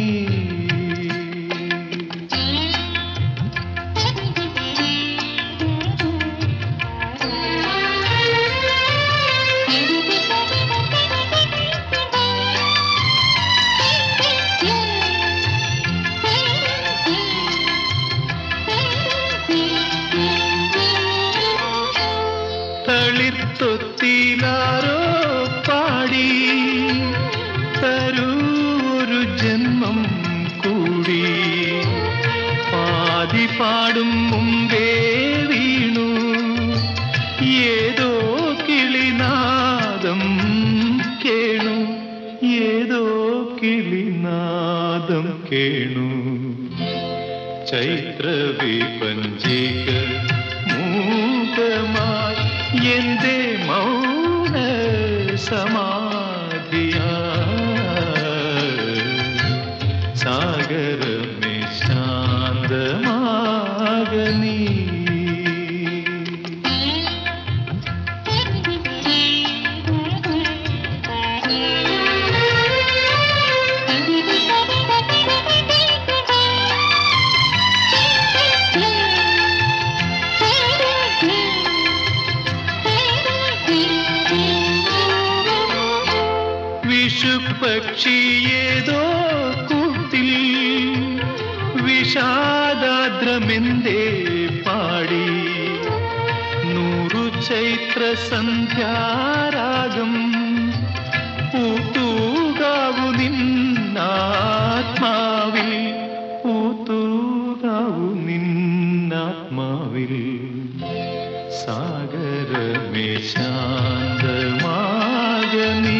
തളിർത്തൊത്തിലാരോ പാടി തരൂ ഒരു ജന്മം കൂടി പാതി പാടും മുമ്പേ വീണു ഏതോ കിളിനാദം കേണു ഏതോ കിളിനാദം കേണു ചൈത്രവിപഞ്ചിക മൂകമായി എന്റെ മൗന സമാധിയ സാഗരമേ ശാന്തമാക നീ വിഷുപക്ഷിയേതോ കൂട്ടിൽ വിഷാദാദ്രമെന്തേ പാടി നൂറു ചൈത്ര സന്ധ്യാരാഗം പൂത്തൂകാവു നിന്നാത്മാവിൽ പൂത്തൂകാവു നിന്നാത്മാവിൽ സാഗരമേ ശാന്തമാക നീ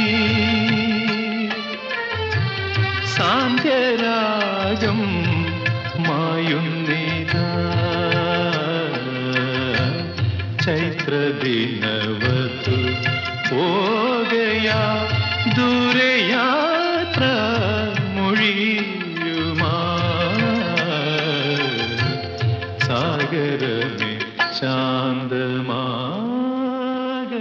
സാന്ധ്യരാഗം മായുന്നിതാ ചൈത്രദിനവതു പോകയാ ദൂരയാത്ര മൊഴിയുമാ സാഗരമേ ശാന്തമാക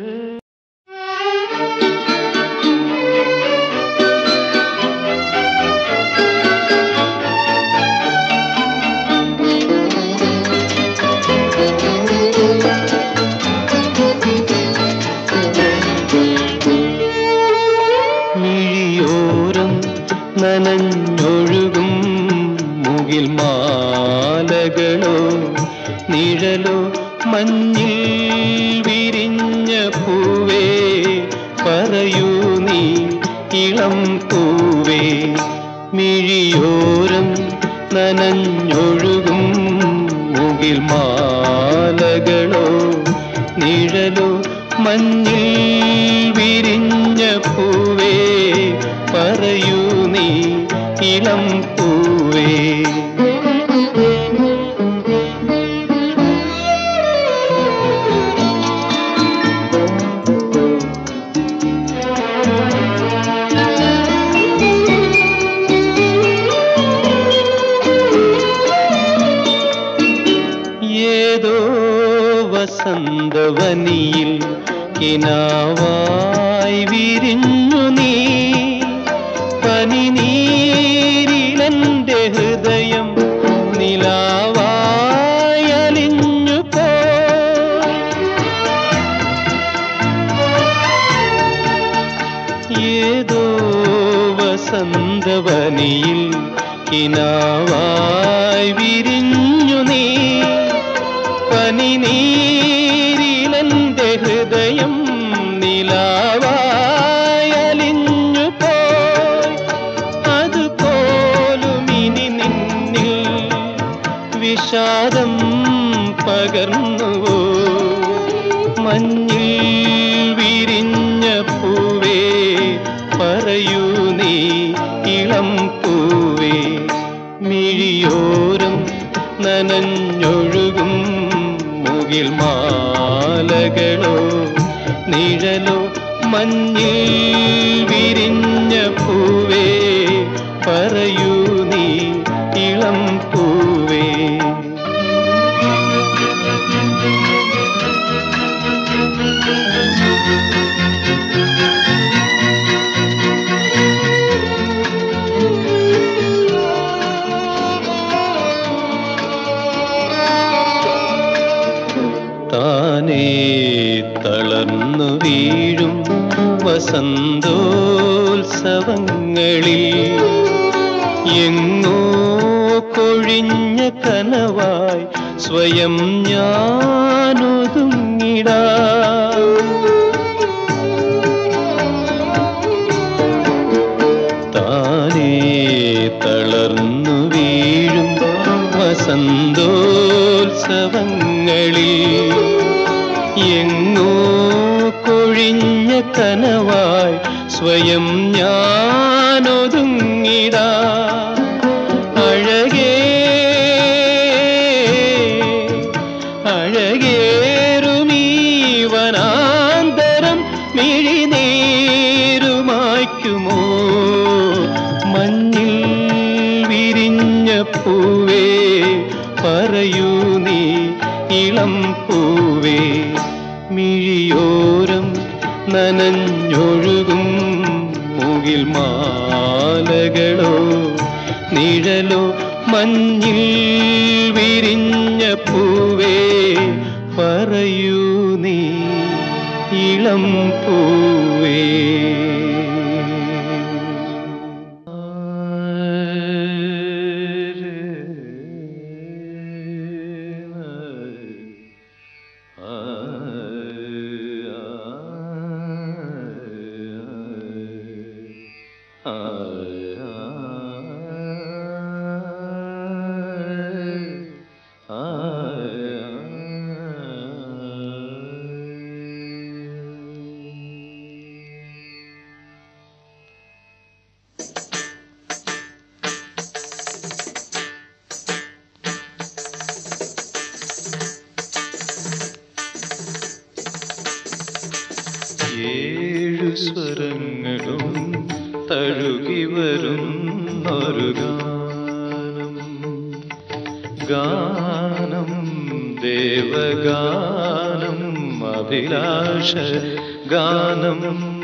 മിഴിയോരം നനഞ്ഞൊഴുകും മുകിൽ മാലകളോ നിഴലോ മഞ്ഞിൽ വിരിഞ്ഞ പൂവേ പറയൂ നീ ഇളം പൂവേ മിഴിയോരം നനഞ്ഞൊഴുകും മുകിൽ മാലകളോ നിഴലോ മഞ്ഞിൽ വിരിഞ്ഞ പൂവേ പറയൂ നീ ഇളം പൂവേ ഏതോ വസന്തവനിയിൽ കിനാവായി വിരിഞ്ഞു നീ പനിനീരിലെന്റെ ഹൃദയം നിലാവായി അലിഞ്ഞു പോ ഏതോ വസന്തവനിയിൽ കിനാവായി വിരിഞ്ഞു നീ പനിനീരിലെന്റെ ഹൃദയം നിലാവായി അലിഞ്ഞു പോയി അതുപോലും ഇനി നിന്നിൽ വിഷാദം പകർന്നുവോ മഞ്ഞിൽ വിരിഞ്ഞ പൂവേ പറയൂ നീ ഇളം പൂവേ മിഴിയോരം നനഞ്ഞൊഴുകും മുകിൽ മാലകളോ നിഴലോ മഞ്ഞിൽ വിരിഞ്ഞ പൂവേ പറയൂ നീ ഇളം പൂവേ താനേ തളർന്നു വീഴും വസന്തോത്സവങ്ങളിൽ എങ്ങോ കൊഴിഞ്ഞ കനവായി സ്വയം ഞാനൊതുങ്ങിടാ താനേ തളർന്നു വീഴും വസന്തോത്സവങ്ങളിൽ എങ്ങോ കൊഴിഞ്ഞ കനവായി സ്വയം ഞാനൊതുങ്ങിടാ അഴകേ അഴകേറുമീ വനാന്തരം മിഴിനീരുമായ്ക്കുമോ മഞ്ഞിൽ വിരിഞ്ഞ പൂവേ പറയൂ നീ ഇളം പൂവേ മിഴിയോരം നനഞ്ഞൊഴുകും മുകിൽ മാലകളോ നിഴലോ മഞ്ഞിൽ വിരിഞ്ഞ പൂവേ പറയൂ നീ ഇളം പൂവേ ഏഴു സ്വരങ്ങളും തഴുകി വരുന്നൊരു ഗാനം ഗാനം ദേവഗാനം അഭിലാഷ ഗാനം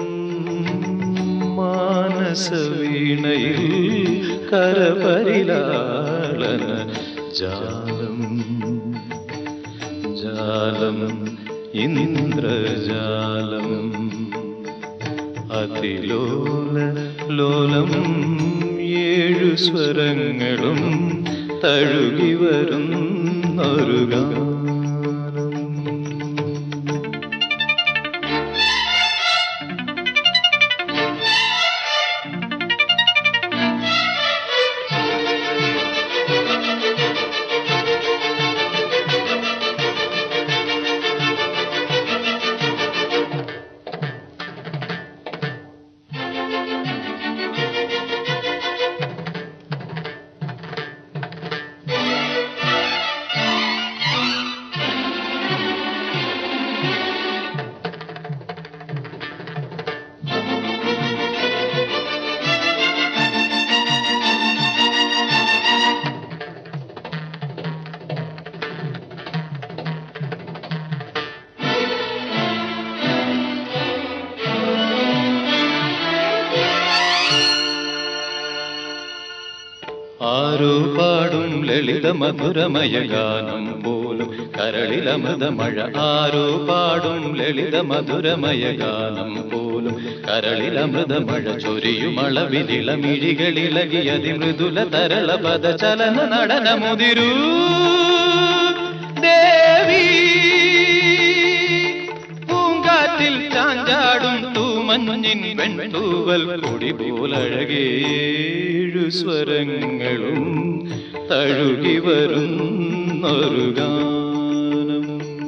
മാനസവീണയിൽ കരപരിലാളന ജാലം ജാലം ഇന്ദ്രജാലം അതിലോല ലോലം ഏഴു സ്വരങ്ങളും തഴുകി വരുന്നൊരു ഗാനം ആരോ പാടും ലളിത മധുരമയ ഗാനം പോലും കരളിലമൃത മഴ ആരോ പാടും ലളിത മധുരമയ ഗാനം പോലും കരളിലമൃത മഴ ചൊരിയുമളവിലിളമിഴികളിളകിയതി മൃദുല തരള പദ ചലന നടന മുതിരൂ ദേവി പൂങ്കാറ്റിൽ ചാഞ്ചാടും തൂമഞ്ഞിൻ വെൺതൂവൽ കൊടി പോലഴകേഴു സ്വരങ്ങളും തഴുകി വരുന്നൊരു ഗാനം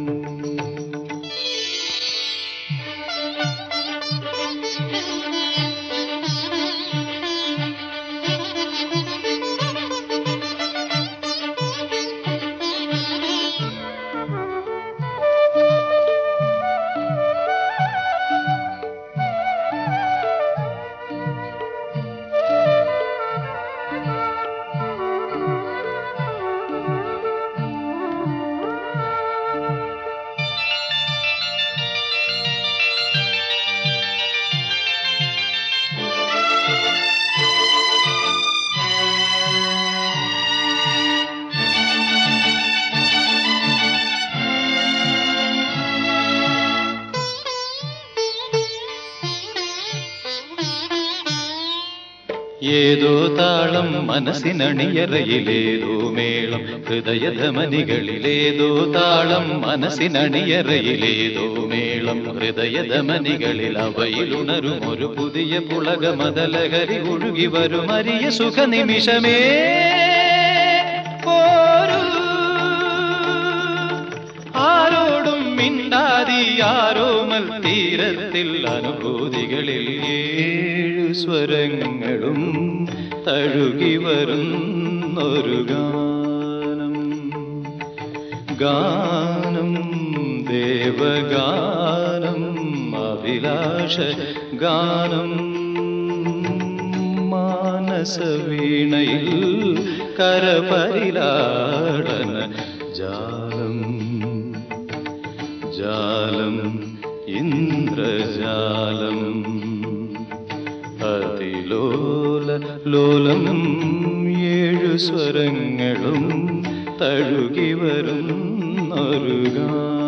ഏതോ താളം മനസ്സിനണിയറയിലേതോ മേളം ഹൃദയധമനികളിലേതോ താളം മനസ്സിനണിയറയിലേതോ മേളം ഹൃദയധമനികളിൽ അവയിലുണരും ഒരു പുതിയ പുളകമതലഹരി ഒഴുകി വരും അരിയ സുഖനിമിഷമേ പോരൂ ആരോടും മിണ്ടാതി ആരോമൽ തീരത്തിൽ അനുഭൂതികളിൽ ഏഴു സ്വരങ്ങളും തഴുകി വരുന്നൊരു ഗാനം ഗാനം ദേവഗാനം അഭിലാഷ ഗാനം മാനസവീണയിൽ കരപരിലാടന ജാലം ജാലം ഇന്ദ്രജാലം അതിലോല ലോലം ഏഴു സ്വരങ്ങളും തഴുകി വരുന്നൊരു ഗാനം